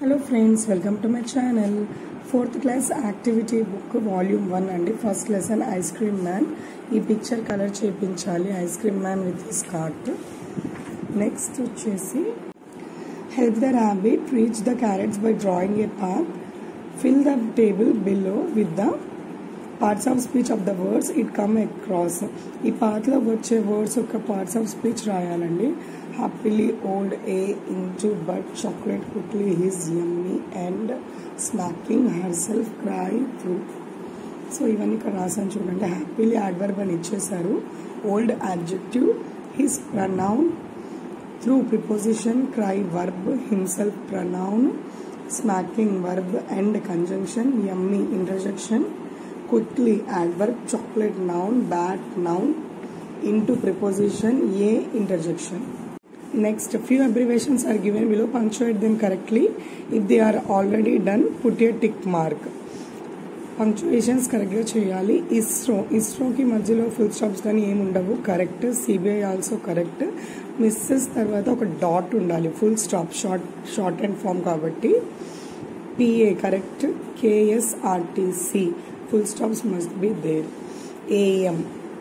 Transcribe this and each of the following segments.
hello friends welcome to my channel fourth class activity book volume one అండి first lesson ice cream man ఈ picture colour చేయించాలి ice cream man with his cart next వచ్చేసి help the rabbit reach the carrots by drawing a path fill the table below with the parts of speech of the words it come across ఈ పార్ట్లో వచ్చే words యొక్క parts of speech రాయాలండి happily old a into but chocolate కుక్లీ his yummy and smacking herself cry through so ఇవన్నీ ఇక్కడ రాసాను చూడండి happily adverb అని ఇచ్చేశారు old adjective his pronoun through preposition cry verb himself pronoun smacking verb and conjunction yummy interjection quickly adverb chocolate noun bat noun into preposition a interjection next few abbreviations are given below punctuate them correctly if they are already done put a tick mark punctuations కరెక్ట్గా చేయాలి ఇస్రో ఇస్రోకి మధ్యలో full stops కానీ ఏమి ఉండవు correct CBI also correct Mrs తర్వాత ఒక dot ఉండాలి full stop short short and form కాబట్టి PA correct KSRTC full stops must be there am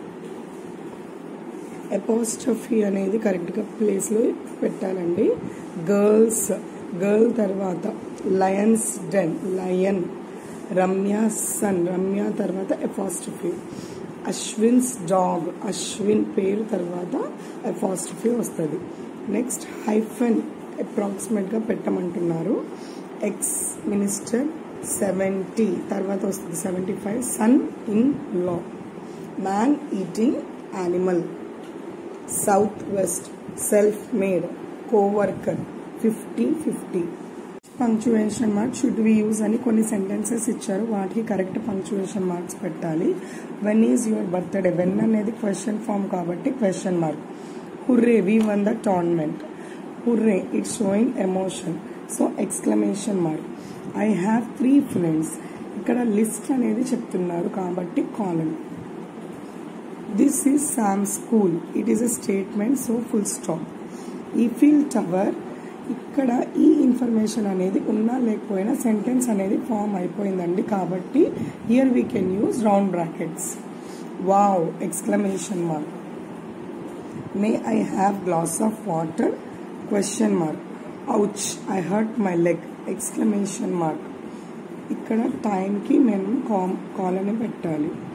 apostrophe అనేది కరెక్ట్గా ప్లేస్లో పెట్టాలండి గర్ల్స్ గర్ల్ తర్వాత lions den lion Ramya son Ramya తర్వాత ఎపాస్ట్రఫీ అశ్విన్స్ డాగ్ అశ్విన్ పేరు తర్వాత ఎపాస్ట్రఫీ వస్తుంది నెక్స్ట్ హైఫెన్ అప్రాక్సిమేట్గా పెట్టమంటున్నారు ఎక్స్ మినిస్టర్ సెవెంటీ తర్వాత వస్తుంది seventy five son in law man eating animal south west self made coworker fifty fifty punctuation mark should we use అని కొన్ని sentences ఇచ్చారు వాటికి కరెక్ట్ పంక్చువేషన్ మార్క్స్ పెట్టాలి when is your birthday when అనేది question form కాబట్టి question mark hurray we won the tournament hurray it's showing emotion so exclamation mark I have three friends ఇక్కడ list అనేది చెప్తున్నారు కాబట్టి colon this is Sam school it is a statement so full stop Eiffel tower ఇక్కడ ఈ information అనేది ఉన్నా లేకపోయినా sentence అనేది ఫామ్ అయిపోయిందండి కాబట్టి here we can use round brackets wow exclamation mark may I have glass of water question mark ouch I hurt my leg exclamation mark ఇక్కడ టైంకి మేము కామ్ కాలని పెట్టాలి